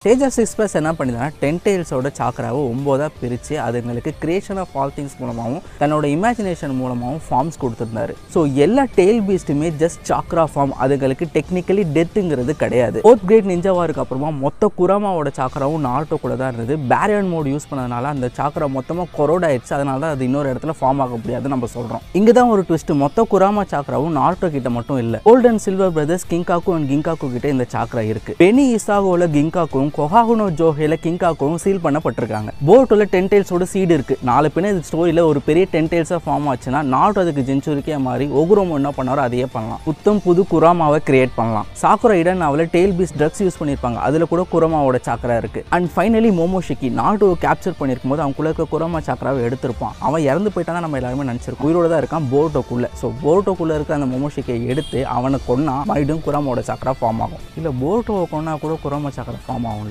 stage of six plus என்ன பண்ணிதுன்னா ten டெயில்ஸோட சாக்கராவை ஒம்போதாக பிரித்து அதுங்களுக்கு கிரியேஷன் ஆஃப் ஆல் திங்ஸ் மூலமாகவும் தன்னோட இமேஜினேஷன் மூலமாகவும் ஃபார்ம்ஸ் கொடுத்துருந்தாரு ஸோ எல்லா டெய்ல் பீஸ்ட்டுமே ஜஸ்ட் சாக்ரா ஃபார்ம் அதுங்களுக்கு டெக்னிக்கலி டெத்துங்கிறது கிடையாது ஃபோர்த் கிரேட் நிஞ்சாவாருக்கு அப்புறமா மொத்த குராமாவோட சாக்கராவும் நாட்டோ கூட தான் இருந்தது பேரியன் மோட் யூஸ் பண்ணதுனால அந்த சாக்கரா மொத்தமாக கொரோட் ஆயிடுச்சு அதனால தான் அது இன்னொரு இடத்துல ஃபார்ம் ஆக முடியாது நம்ம சொல்கிறோம் இங்கே தான் ஒரு ட்விஸ்ட் மொத்த குராமா சாக்கராவும் நாட்டோ கிட்ட மட்டும் இல்லை gold and silver brothers Kinkaku and Kinkaku கிட்ட இந்த சாக்கரா இருக்கு பெனி இசாகோல கிங்காக்கும் கொஹாகுனோ ஜோஹேல கிங்காக்கும் சீல் பண்ணப்பட்டிருக்காங்க போர்ட்டோல டென் டைல்ஸோட சீடு இருக்கு நாலு பின்ன இது ஸ்டோரியில் ஒரு பெரிய டென் டைல்ஸாக ஃபார்ம் ஆச்சுன்னா நாட் அதுக்கு ஜென்ச்சுரிக்கே மாறி ஒகுரோமோ என்ன பண்ணாரோ அதையே பண்ணலாம் புத்தம் புது குராமாவை கிரியேட் பண்ணலாம் சாக்குரா இடன் நாவல டெய்ல் பீஸ் ட்ரக்ஸ் யூஸ் பண்ணியிருப்பாங்க அதில் கூட குரமாவோட சாக்கரா இருக்கு அண்ட் ஃபைனலி மோமோஷிக்கி நாட்டோவை கேப்சர் பண்ணியிருக்கும் போது அவனுக்குள்ள இருக்க குரமா சாக்கராவை எடுத்திருப்பான் அவன் இறந்து போயிட்டான் நம்ம எல்லாருமே நினச்சிருக்கோம் உயிரோட தான் இருக்கான் போர்ட்டோக்குள்ள ஸோ போர்ட்டோக்குள்ள இருக்க அந்த மோமோஷிக்கியை எடுத்து அவனை கொன்னா மறுபடியும் குரமாவோட சாக்கரா ஃபார்ம் ஆகும் இல்லை போர்ட்டோவை கொன்னா கூட குரமா சாக்கரா ஃபார்ம் ஆகும்